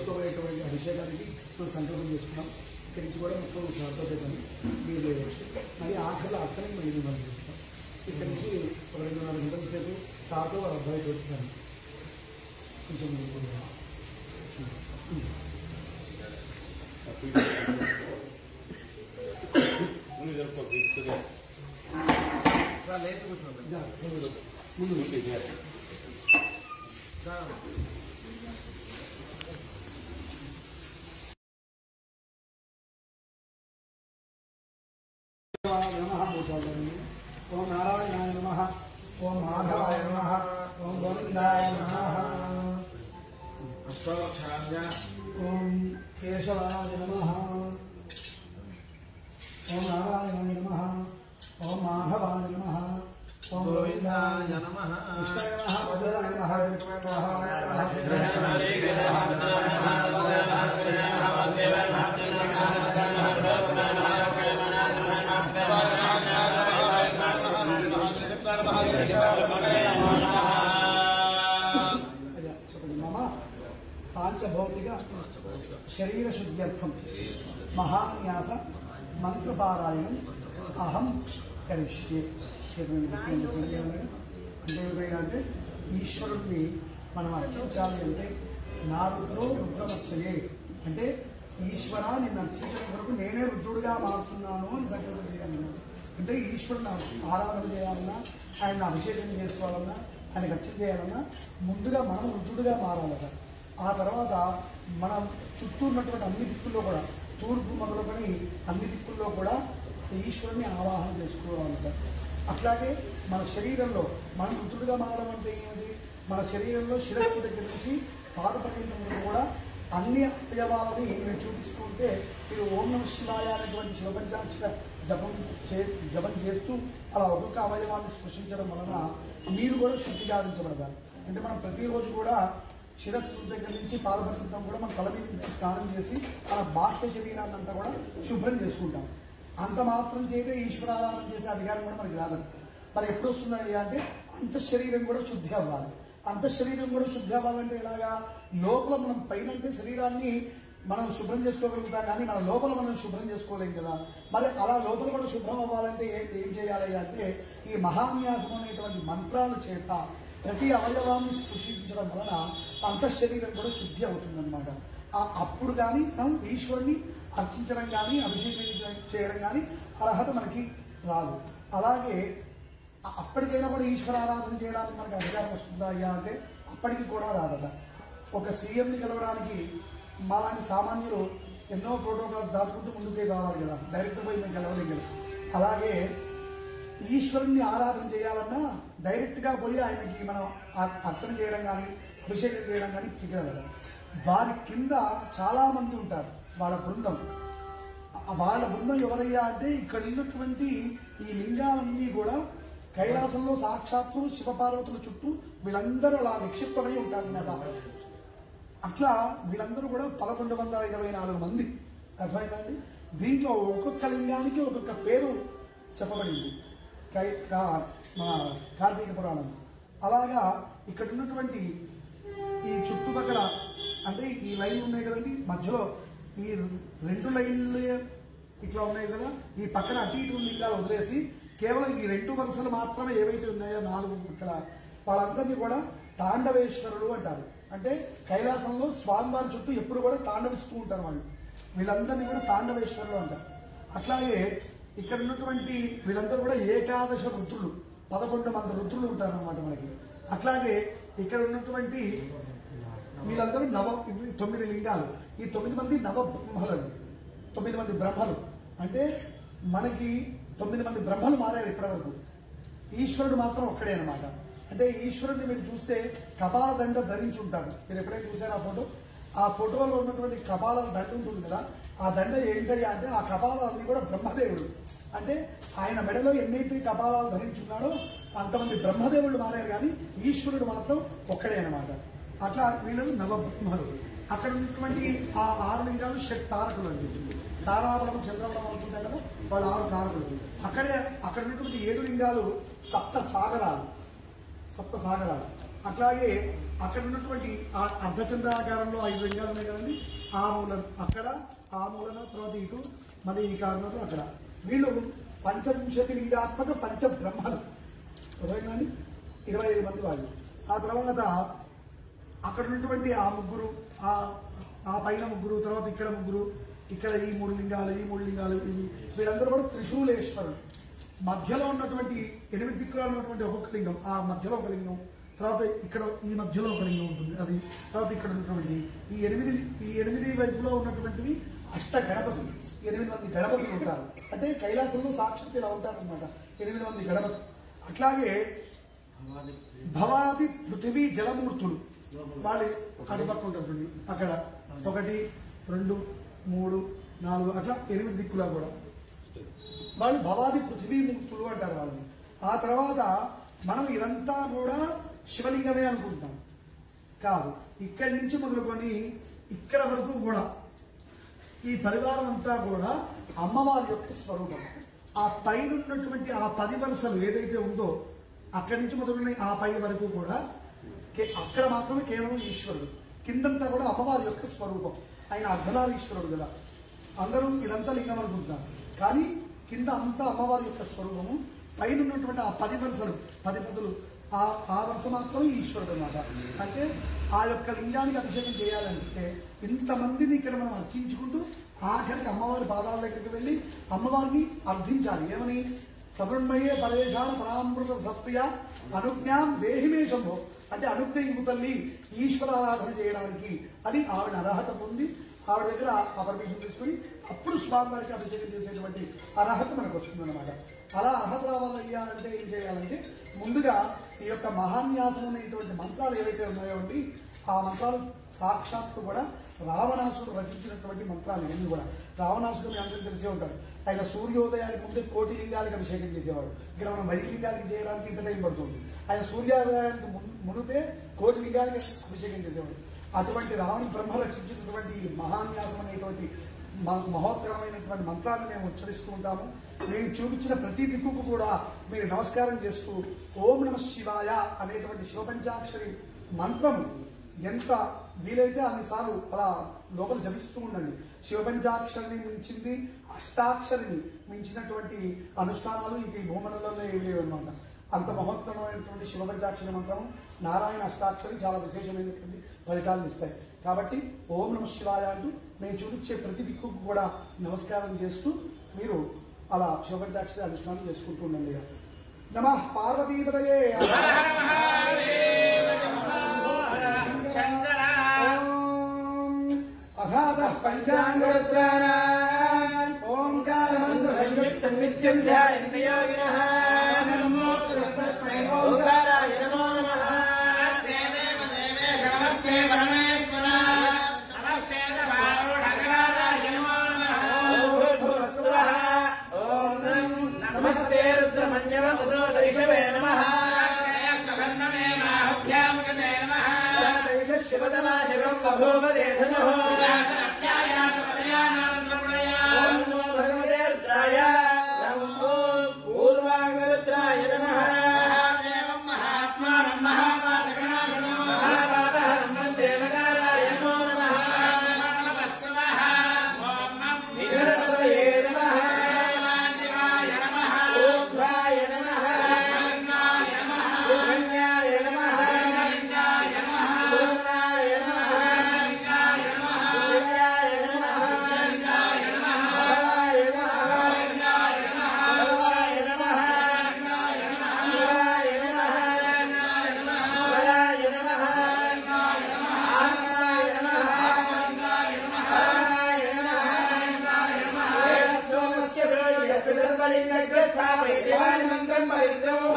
చేసుకోబోయేటువంటి అభిషేకానికి మనం సంకల్పం చేసుకున్నాం ఇక్కడి నుంచి కూడా మొత్తం శాంతోపేతని మీరు చేయవచ్చు మరి ఆఖరిలో అక్షరం మీరు మనం చేస్తాం ఇక్కడి నుంచి ఒక రెండున్నర గంటల సేపు సార్తో వాళ్ళ అబ్బాయి పెట్టుకున్నాను కొంచెం ముందుకు పోదాం. దా, ముందు. ముందు నమః పూజాలని ఓం నారాయణాయ నమః ఓం మాధవాయ నమః ఓం గోవిందాయ నమః ఓం కేశవాయ నమః ఓం నారాయణాయ నమః ఓం మాధవాయ నమః ఓం గోవిందాయ నమః కృష్ణాయ నమః వజ్రాయ నమః విష్ణువాయ నమః శ్రీరాయ నమః అదే చెప్పండి మమ పాంచభౌతిక శరీర శుద్ధ్యర్థం మహాన్యాస మంత్రపారాయణం అహం కరిష్యే చెప్పండి విష్ణువుని సంధ్యావందనం. అంటే ఏమైనా అంటే ఈశ్వరుణ్ణి మనం అర్చించాలి అంటే నా రుద్రో రుద్రమచ్చయే అంటే ఈశ్వర నిన్ను అర్చించడం కొరకు నేనే రుద్రుడుగా మారుతున్నాను అని సంకల్పం చేయాలి అంటే ఈశ్వరుని ఆరాధన చేయాలన్నా ఆయన అభిషేకం చేసుకోవాలన్నా ఆయన అర్చన చేయాలన్నా ముందుగా మనం రుద్రుడుగా మారాలట ఆ తర్వాత మనం చుట్టూ ఉన్నటువంటి అన్ని దిక్కుల్లో కూడా తూర్పు మొదలుకొని అన్ని దిక్కుల్లో కూడా ఈశ్వరుని ఆవాహన చేసుకోవాలట అట్లాగే మన శరీరంలో మనం రుద్రుడుగా మారడం అంటే ఏమిటి మన శరీరంలో శిరస్సు దగ్గర నుంచి పాద పర్యంతం వరకు కూడా అన్ని అవయవాలని మీరు చూపిస్తుంటే మీరు ఓం నమ శివాయ అనేటువంటి శివపంచాక్షర జపం చే జపం చేస్తూ అలా ఒక్కొక్క అవయవాన్ని స్పృశించడం వలన మీరు కూడా శుద్ధి గావించబడతారు అంటే మనం ప్రతిరోజు కూడా శిరస్సు దగ్గర నుంచి పాదపర్యంతం కూడా మనం తల మీద నుంచి స్నానం చేసి మన బాహ్య శరీరాన్ని అంతా కూడా శుభ్రం చేసుకుంటాం అంత మాత్రం చేతే ఈశ్వరారాధన చేసే అధికారం కూడా మనకి రాదు మరి ఎప్పుడు వస్తుందండి అంటే అంత శరీరం కూడా శుద్ధి అవ్వాలి అంత శరీరం కూడా శుద్ధి అవ్వాలంటే ఎలాగా లోపల మనం పైన అంటే శరీరాన్ని మనం శుభ్రం చేసుకోగలుగుతాం కానీ మన లోపల మనం శుభ్రం చేసుకోలేం కదా మరి అలా లోపల కూడా శుభ్రం అవ్వాలంటే ఏం ఏం చేయాలి అంటే ఈ మహాన్యాసం అనేటువంటి మంత్రాల చేత ప్రతి అవయవాన్ని స్పృశించడం వలన అంత శరీరం కూడా శుద్ధి అవుతుందన్నమాట ఆ- అప్పుడు కానీ మనం ఈశ్వరుని అర్చించడం కానీ అభిషేకం చేయడం కానీ అర్హత మనకి రాదు అలాగే అ- అప్పటికైనా కూడా ఈశ్వర ఆరాధన చేయడానికి మనకి అధికారం వస్తుందా అయ్యా అంటే అప్పటికి కూడా రాదట ఒక సీఎంని కలవడానికి మాలాంటి సామాన్యులు ఎన్నో ప్రోటోకాల్స్ దాటుకుంటూ ముందుకే కావాలి కదా డైరెక్ట్ పోయి మేము కలవలేం కదా అలాగే ఈశ్వరుణ్ణి ఆరాధన చేయాలన్నా డైరెక్ట్ గా పోయి ఆయనకి మనం ఆ- అర్చన చేయడం కానీ అభిషేకం చేయడం కానీ చిక్కగలదు వారి కింద చాలా మంది ఉంటారు వాళ్ళ బృందం ఆ వాళ్ళ బృందం ఎవరయ్యా అంటే ఇక్కడ ఉన్నటువంటి ఈ లింగాలన్నీ కూడా కైలాసంలో సాక్షాత్తు శివపార్వతుల చుట్టూ వీళ్ళందరూ అలా నిక్షిప్తమై ఉంటారన్నమాట అట్లా వీళ్ళందరూ కూడా పదకొండు వందల ఇరవై నాలుగు మంది అర్థమైందండి దీంట్లో ఒక్కొక్క లింగానికి ఒక్కొక్క పేరు చెప్పబడింది కై కా- మా కార్తీక పురాణం అలాగా ఇక్కడ ఉన్నటువంటి ఈ చుట్టుపక్కల అంటే ఈ లైన్లు ఉన్నాయి కదండి మధ్యలో ఈ రెండు లైన్లు ఇట్లా ఉన్నాయి కదా ఈ పక్కన అటు ఇటు లింగాలు వదిలేసి కేవలం ఈ రెండు వరుసలు మాత్రమే ఏవైతే ఉన్నాయో నాలుగు ఇక్కడ వాళ్ళందరినీ కూడా తాండవేశ్వరుడు అంటారు అంటే కైలాసంలో స్వామివారి చుట్టూ ఎప్పుడు కూడా తాండవిస్తూ ఉంటారు వాళ్ళు వీళ్ళందరినీ కూడా తాండవేశ్వరులు అంటారు అట్లాగే ఇక్కడ ఉన్నటువంటి వీళ్ళందరూ కూడా ఏకాదశ రుద్రులు పదకొండు మంది రుద్రులు ఉంటారు అనమాట మనకి అట్లాగే ఇక్కడ ఉన్నటువంటి వీళ్ళందరూ నవ ఇవి తొమ్మిది లింగాలు ఈ తొమ్మిది మంది నవ బ్రహ్మలు తొమ్మిది మంది బ్రహ్మలు అంటే మనకి తొమ్మిది మంది బ్రహ్మలు మారారు ఇప్పటివరకు ఈశ్వరుడు మాత్రం ఒక్కడే అన్నమాట అంటే ఈశ్వరుడిని మీరు చూస్తే కపాల దండ ధరించి ఉంటాడు మీరు ఎప్పుడైనా చూసారా ఆ ఫోటో ఆ ఫోటోలో ఉన్నటువంటి కపాల దండ ఉంటుంది కదా ఆ దండ ఏంటయ్యా అంటే ఆ కపాలన్నీ కూడా బ్రహ్మదేవుడు అంటే ఆయన మెడలో ఎన్నైతే కపాలాలు ధరించున్నాడో అంతమంది బ్రహ్మదేవుళ్ళు మారారు కానీ ఈశ్వరుడు మాత్రం ఒక్కడే అన్నమాట అట్లా వీళ్ళు నవబ్రహ్మలు అక్కడ ఉన్నటువంటి ఆ ఆరు లింగాలు షట్ తారకులు అండి తారాబలం చంద్రబలం అనుకుంటాం కదా వాళ్ళు ఆరు తారకులు అక్కడే అక్కడ ఉన్నటువంటి ఏడు లింగాలు సప్త సాగరాలు సప్త సాగరాలు అట్లాగే అక్కడ ఉన్నటువంటి ఆ అర్ధచంద్రాకారంలో ఐదు లింగాలు ఉన్నాయి కదండి ఆ మూలన అక్కడ ఆ మూలన తర్వాత ఇటు మరి ఈ కారణంలో అక్కడ వీళ్ళు పంచవింశతి లింగాత్మక పంచ బ్రహ్మలు అర్థమైందండి ఇరవై ఐదు మంది వాళ్ళు ఆ తర్వాత అక్కడ ఉన్నటువంటి ఆ ముగ్గురు ఆ ఆ పైన ముగ్గురు తర్వాత ఇక్కడ ముగ్గురు ఇక్కడ ఈ మూడు లింగాలు ఈ మూడు లింగాలు ఇవి వీళ్ళందరూ కూడా త్రిశూలేశ్వరుడు మధ్యలో ఉన్నటువంటి ఎనిమిది దిక్కులు ఉన్నటువంటి ఒక్కొక్క లింగం ఆ మధ్యలో ఒక లింగం తర్వాత ఇక్కడ ఈ మధ్యలో ఒక లింగం ఉంటుంది అది తర్వాత ఇక్కడ ఉన్నటువంటి ఈ ఎనిమిది ఈ ఎనిమిది వైపులో ఉన్నటువంటివి అష్ట గణపతులు ఎనిమిది మంది గణపతులు ఉంటారు అంటే కైలాసంలో సాక్షాత్ ఇలా ఉంటారు అనమాట ఎనిమిది మంది గణపతులు అట్లాగే భవాది పృథివీ జలమూర్తులు వాళ్ళు అటుపక్క ఉంటారు చూడండి. అక్కడ ఒకటి రెండు మూడు నాలుగు అట్లా ఎనిమిది దిక్కులా కూడా వాళ్ళు భవాది పృథివీ మూర్తులు అంటారు వాళ్ళని ఆ తర్వాత మనం ఇదంతా కూడా శివలింగమే అనుకుంటాం కాదు ఇక్కడి నుంచి మొదలుకొని ఇక్కడ వరకు కూడా ఈ పరివారం అంతా కూడా అమ్మవారి యొక్క స్వరూపం ఆ పైన ఉన్నటువంటి ఆ పది వరుసలు ఏదైతే ఉందో అక్కడి నుంచి మొదలున్న ఆ పై వరకు కూడా కే- అక్కడ మాత్రమే కేవలం ఈశ్వరుడు కిందంతా కూడా అమ్మవారి యొక్క స్వరూపం ఆయన అర్ధనారీశ్వరుడు కదా అందరూ ఇదంతా లింగం అనుకుంటున్నారు కానీ కింద అంతా అమ్మవారి యొక్క స్వరూపము పైన ఉన్నటువంటి ఆ పది వరుసలు పది పదులు ఆ ఆ వరుస మాత్రం ఈశ్వరుడు అనమాట అంటే ఆ యొక్క లింగానికి అభిషేకం చేయాలంటే ఇంతమందిని ఇక్కడ మనం అర్చించుకుంటూ ఆఖరికి అమ్మవారి పాదాల దగ్గరికి వెళ్ళి అమ్మవారిని అర్థించాలి ఏమని సదృన్మయే పరేషాన పరామృత సత్య అనుజ్ఞాం దేహిమే శంభో అంటే అనుజ్ఞ తల్లి ఈశ్వరారాధన చేయడానికి అని ఆవిడ అర్హత పొంది ఆవిడ దగ్గర ఆ పర్మిషన్ తీసుకుని అప్పుడు స్వామివారికి అభిషేకం చేసేటువంటి అర్హత మనకు వస్తుందన్నమాట అలా అర్హత రావాలయ్యా అంటే ఏం చేయాలంటే ముందుగా ఈ యొక్క మహాన్యాసం అనేటువంటి మంత్రాలు ఏవైతే ఉన్నాయో అండి ఆ మంత్రాలు సాక్షాత్తు కూడా రావణాసుడు రచించినటువంటి మంత్రాలు ఇవన్నీ కూడా రావణాసుడు మీ అందరికీ తెలిసే ఉంటాడు ఆయన సూర్యోదయానికి ముందే కోటి లింగాలకు అభిషేకం చేసేవాడు ఇక్కడ మనం వెయ్యి లింగాలకి చేయడానికి ఇంత టైం పడుతుంది ఆయన సూర్యోదయానికి మున్- మునుపే కోటి లింగాలకి అభిషేకం చేసేవాడు అటువంటి రావణ బ్రహ్మ రచించినటువంటి ఈ మహాన్యాసం అనేటువంటి మ- మహోత్తరమైనటువంటి మంత్రాలను మేము ఉచ్చరిస్తూ ఉంటాము మేము చూపించిన ప్రతి దిక్కుకు కూడా మీరు నమస్కారం చేస్తూ ఓం నమ శివాయ అనేటువంటి శివపంచాక్షరి మంత్రం ఎంత వీలైతే అన్నిసార్లు అలా లోపల జపిస్తూ ఉండండి శివపంచాక్షరిని మించింది అష్టాక్షరిని మించినటువంటి అనుష్ఠానాలు ఇంక ఈ భూమండలంలో ఏమి లేవు అనమాట అంత మహోత్తరమైనటువంటి శివపంచాక్షరి మంత్రం నారాయణ అష్టాక్షరి చాలా విశేషమైనటువంటి ఫలితాలను ఇస్తాయి కాబట్టి ఓం నమ శివాయ అంటూ మేము చూపించే ప్రతి దిక్కుకు కూడా నమస్కారం చేస్తూ మీరు అలా శివపంచాక్షరి అనుష్ఠానం చేసుకుంటూ ఉండండి నమ పార్వతీపదయే అఘాత పంచాంగరుద్రాణాం ఓంకారమంద సంయుక్తం నిత్యం ధ్యాయంతి యోగినః నమో తస్మై ఓంకారాయ నమో నమః నమస్తే రుద్రమన్యవ ఉదో దైషవే నమః దైష శివతమా శివం బభూవ దేధనః ఓం నమో భగవతే రుద్రాయ నమో పూర్వాంగరుద్రాయ నమః మహాపాపహరం వందే మకారాయ నమో నమః విఘ్నపతయే నమః ఊర్ధ్వాయ నమః సుకన్యాయ నమః పూర్ణాయ నమః సూర్యాయ నమః భవాయ నమః సర్వాయ నమః శివాయ నమః వరాయ నమః ఆత్మాయ నమః హరాయ నమః వేదసోమస్య శ్రేయస్య సర్వలింగజ్ఞ స్థాపయతి వాణి మంత్రం పవిత్రము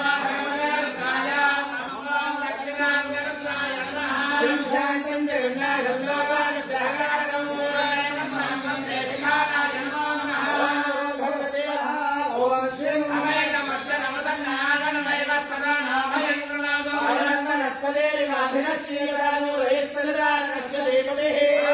శ్రీ శాంతం జగన్నాథం లోకానుగ్రహకారకం భగవతే ఓం శ్రీ వనస్పదేరిమాభినశ్రీరాజు రయస్సలిదానశ్వదేపదే